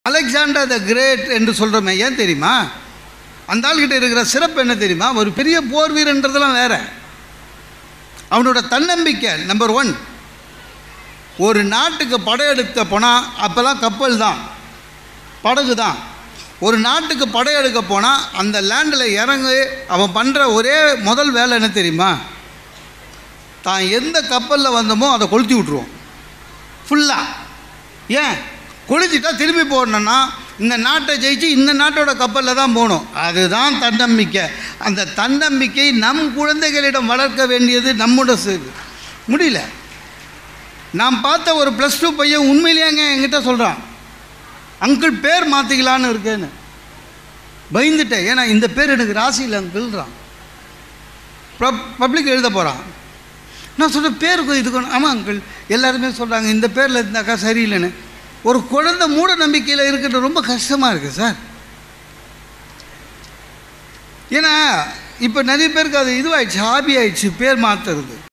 Alexander the great என்று சொல்கிறோமே ஏன் தெரியுமா அந்த ஆள்கிட்ட இருக்கிற சிறப்பு என்ன தெரியுமா ஒரு பெரிய போர் வீரன்றதெல்லாம் வேற அவனோட தன்னம்பிக்கை நம்பர் ஒன் ஒரு நாட்டுக்கு படையெடுக்க போனால் அப்போல்லாம் கப்பல் தான் படகு தான் ஒரு நாட்டுக்கு படையெடுக்க போனால் அந்த லேண்டில் இறங்கி அவன் பண்ணுற ஒரே முதல் வேலை என்ன தெரியுமா தான் எந்த கப்பலில் வந்தோமோ அதை கொளுத்தி விட்ருவோம் ஃபுல்லாக ஏன் கொளுத்திட்டா திரும்பி போடணும்னா இந்த நாட்டை ஜெயிச்சு இந்த நாட்டோட கப்பலில் தான் போகணும் அதுதான் தன்னம்பிக்கை அந்த தன்னம்பிக்கை நம் குழந்தைகளிடம் வளர்க்க வேண்டியது நம்மோட சு- முடியல நான் பார்த்த ஒரு ப்ளஸ் டூ பையன் உண்மையிலேங்க என்கிட்ட சொல்கிறான் அங்கிள் பேர் மாற்றிக்கலான்னு இருக்கேன்னு பயந்துட்டேன் ஏன்னா இந்த பேர் எனக்கு ராசியில் அங்கிள்றான் பப்ளிக் எழுத போகிறான் நான் சொன்ன பேருக்கு இதுக்கு ஆமாம் அங்கிள் எல்லாருமே சொல்கிறாங்க இந்த பேரில் இருந்தாக்கா சரியில்லைன்னு ஒரு குழந்தை மூட நம்பிக்கையில் இருக்கிறது ரொம்ப கஷ்டமாக இருக்குது சார் ஏன்னா இப்போ நிறைய பேருக்கு அது இதுவாயிடுச்சு ஹாபி ஆயிடுச்சு பேர் மாற்றுறது